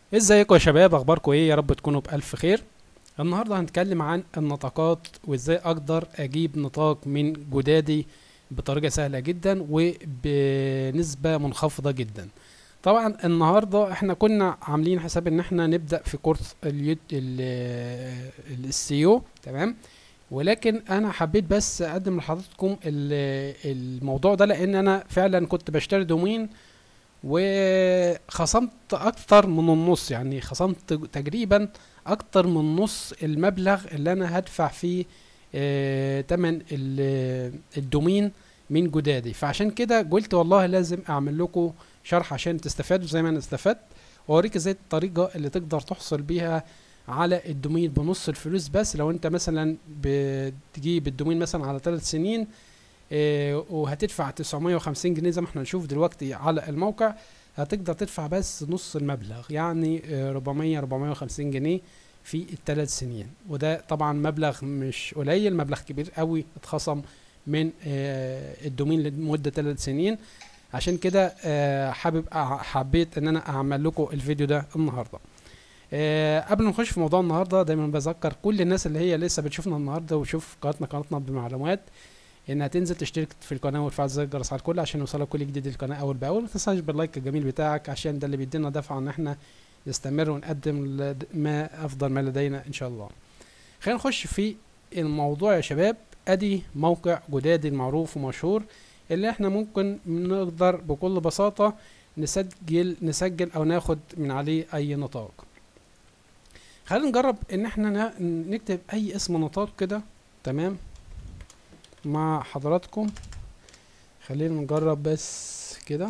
ازيكم يا شباب اخباركم ايه يا رب تكونوا بالف خير النهارده هنتكلم عن النطاقات وازاي اقدر اجيب نطاق من جدادي بطريقه سهله جدا وبنسبه منخفضه جدا طبعا النهارده احنا كنا عاملين حساب ان احنا نبدا في كورس اليوت السيو تمام ولكن انا حبيت بس اقدم لحضراتكم ال- الموضوع ده لان انا فعلا كنت بشتري دومين وخصمت اكتر من النص يعني خصمت تقريبا اكتر من نص المبلغ اللي انا هدفع فيه آه تمن ال- الدومين من جدادي فعشان كده قلت والله لازم اعمل لكم شرح عشان تستفادوا زي ما انا استفدت واوريك ازاي الطريقه اللي تقدر تحصل بيها على الدومين بنص الفلوس بس لو انت مثلا بتجيب الدومين مثلا على ثلاث سنين آه، وهتدفع 950 جنيه زي ما احنا هنشوف دلوقتي على الموقع هتقدر تدفع بس نص المبلغ يعني آه، 400 450 جنيه في الثلاث سنين وده طبعا مبلغ مش قليل مبلغ كبير قوي اتخصم من آه، الدومين لمدة ثلاث سنين عشان كده آه، حابب أع- حبيت ان انا اعمل لكم الفيديو ده النهارده آه، قبل ما نخش في موضوع النهارده دايما بذكر كل الناس اللي هي لسه بتشوفنا النهارده وتشوف قناتنا قناتنا بمعلومات انها تنزل تشترك في القناه وتفعل زر الجرس على الكل عشان يوصلك كل جديد للقناه اول باول ما تنساش باللايك الجميل بتاعك عشان ده اللي بيدينا دفعه ان احنا نستمر ونقدم لد- ما افضل ما لدينا ان شاء الله خلينا نخش في الموضوع يا شباب ادي موقع جدادي المعروف ومشهور اللي احنا ممكن نقدر بكل بساطه نسجل نسجل او ناخد من عليه اي نطاق خلينا نجرب ان احنا ن- نكتب اي اسم نطاق كده تمام مع حضراتكم خلينا نجرب بس كده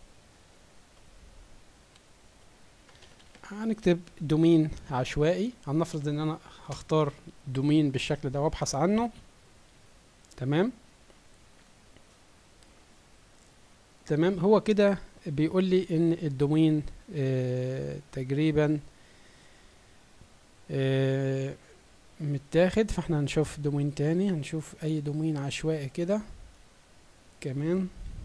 هنكتب دومين عشوائي هنفرض ان انا هختار دومين بالشكل ده وابحث عنه تمام تمام هو كده بيقول لي ان الدومين آه تقريبا آه متاخد فاحنا هنشوف دومين تاني هنشوف اي دومين عشوائي كده كمان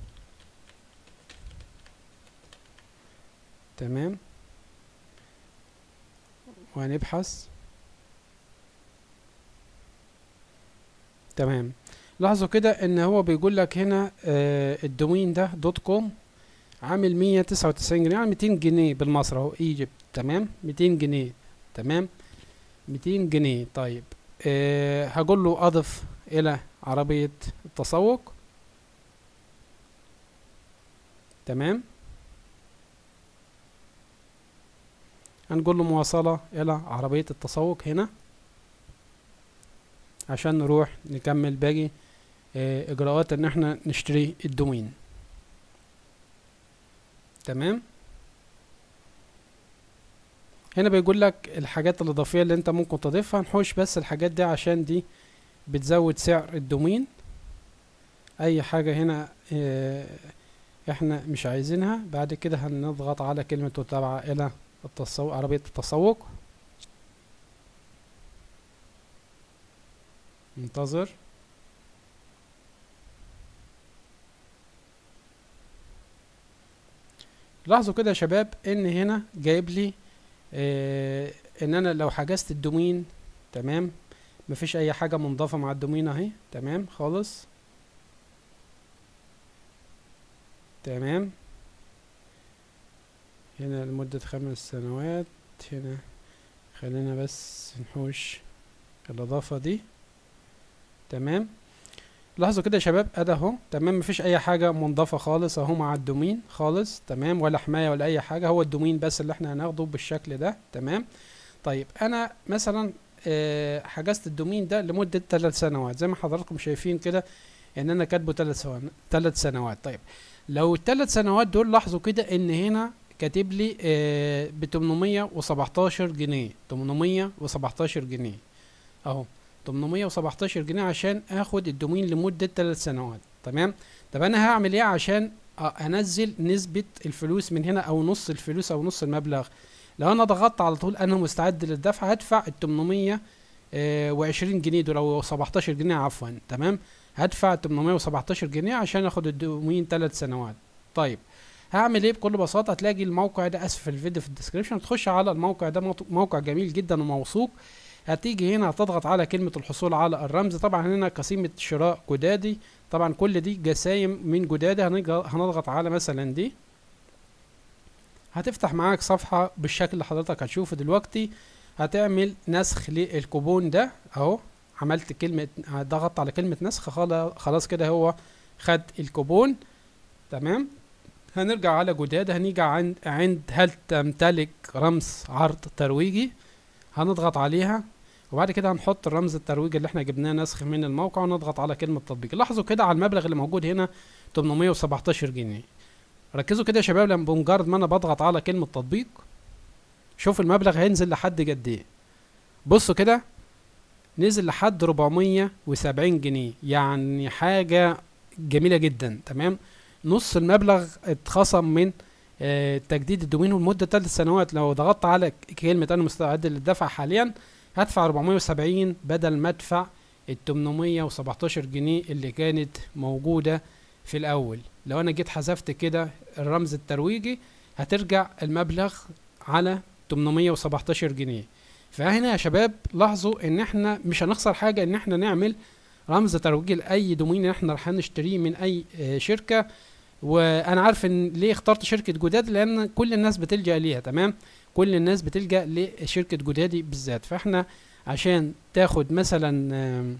تمام وهنبحث تمام لاحظوا كده ان هو بيقول لك هنا آه الدومين ده دوت كوم عامل مية تسعة وتسعين جنيه يعني ميتين جنيه بالمصري اهو ايجيبت تمام ميتين جنيه تمام ميتين جنيه طيب أه هقول له اضف الى عربية التسوق تمام هنقول له مواصلة الى عربية التسوق هنا عشان نروح نكمل باقي أه اجراءات ان احنا نشتري الدومين تمام هنا بيقول لك الحاجات الاضافيه اللي انت ممكن تضيفها نحوش بس الحاجات دي عشان دي بتزود سعر الدومين اي حاجه هنا اه احنا مش عايزينها بعد كده هنضغط على كلمه متابعه الى التسوق عربيه التسوق انتظر لاحظوا كده يا شباب ان هنا جايب لي آه ان انا لو حجزت الدومين تمام مفيش اي حاجة منضافة مع الدومين اهي تمام خالص تمام هنا لمدة خمس سنوات هنا خلينا بس نحوش الاضافة دي تمام لاحظوا كده يا شباب ادي اهو تمام مفيش اي حاجه منضافه خالص اهو مع الدومين خالص تمام ولا حمايه ولا اي حاجه هو الدومين بس اللي احنا هناخده بالشكل ده تمام طيب انا مثلا آه حجزت الدومين ده لمده 3 سنوات زي ما حضراتكم شايفين كده ان انا كاتبه 3 سنوات 3 سنوات طيب لو الثلاث سنوات دول لاحظوا كده ان هنا كاتب لي آه ب 817 جنيه 817 جنيه اهو 817 جنيه عشان اخد الدومين لمدة 3 سنوات تمام طب انا هعمل ايه عشان انزل نسبة الفلوس من هنا او نص الفلوس او نص المبلغ لو انا ضغطت على طول انا مستعد للدفع هدفع ال 820 جنيه دول او 17 جنيه عفوا تمام هدفع 817 جنيه عشان اخد الدومين 3 سنوات طيب هعمل ايه بكل بساطه هتلاقي الموقع ده اسفل الفيديو في الديسكريبشن تخش على الموقع ده موط- موقع جميل جدا وموثوق هتيجي هنا هتضغط على كلمة الحصول على الرمز طبعا هنا قسيمة شراء جدادي طبعا كل دي جسايم من جدادي هنج- هنضغط على مثلا دي هتفتح معاك صفحة بالشكل اللي حضرتك هتشوفه دلوقتي هتعمل نسخ للكوبون ده اهو عملت كلمة ضغطت على كلمة نسخ خلا- خلاص كده هو خد الكوبون تمام هنرجع على جداد هنيجي عند عند هل تمتلك رمز عرض ترويجي هنضغط عليها وبعد كده هنحط الرمز الترويجي اللي احنا جبناه نسخ من الموقع ونضغط على كلمة تطبيق لاحظوا كده على المبلغ اللي موجود هنا 817 جنيه ركزوا كده يا شباب لما بمجرد ما انا بضغط على كلمة تطبيق شوف المبلغ هينزل لحد قد ايه بصوا كده نزل لحد 470 جنيه يعني حاجة جميلة جدا تمام نص المبلغ اتخصم من آه، تجديد الدومين لمدة ثلاث سنوات لو ضغطت على ك- كلمة أنا مستعد للدفع حاليا هدفع 470 بدل ما أدفع ال 817 جنيه اللي كانت موجودة في الأول لو أنا جيت حذفت كده الرمز الترويجي هترجع المبلغ على 817 جنيه فهنا يا شباب لاحظوا ان احنا مش هنخسر حاجة ان احنا نعمل رمز ترويجي لاي دومين احنا رايحين نشتريه من اي آه، شركة وانا عارف ان ليه اخترت شركة جداد لان كل الناس بتلجأ ليها تمام كل الناس بتلجأ لشركة جدادي بالذات فاحنا عشان تاخد مثلا آم،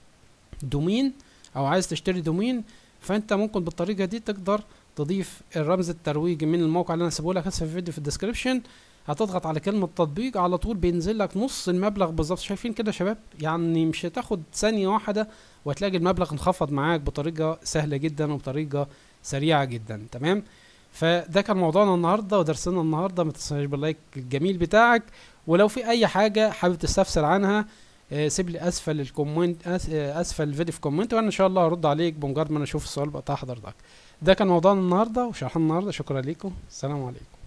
دومين او عايز تشتري دومين فانت ممكن بالطريقة دي تقدر تضيف الرمز الترويجي من الموقع اللي انا سيبه لك هسه في الفيديو في الديسكريبشن هتضغط على كلمة تطبيق على طول بينزل لك نص المبلغ بالظبط شايفين كده يا شباب يعني مش هتاخد ثانية واحدة وهتلاقي المبلغ انخفض معاك بطريقة سهلة جدا وبطريقة سريعة جدا تمام فده كان موضوعنا النهارده ودرسنا النهارده ما تنساش باللايك الجميل بتاعك ولو في اي حاجة حابب تستفسر عنها آه، سيب لي اسفل الكومنت أس- آه، اسفل الفيديو في كومنت وانا ان شاء الله هرد عليك بمجرد ما انا اشوف السؤال بتاع حضرتك ده كان موضوعنا النهارده وشرحنا النهارده شكرا لكم السلام عليكم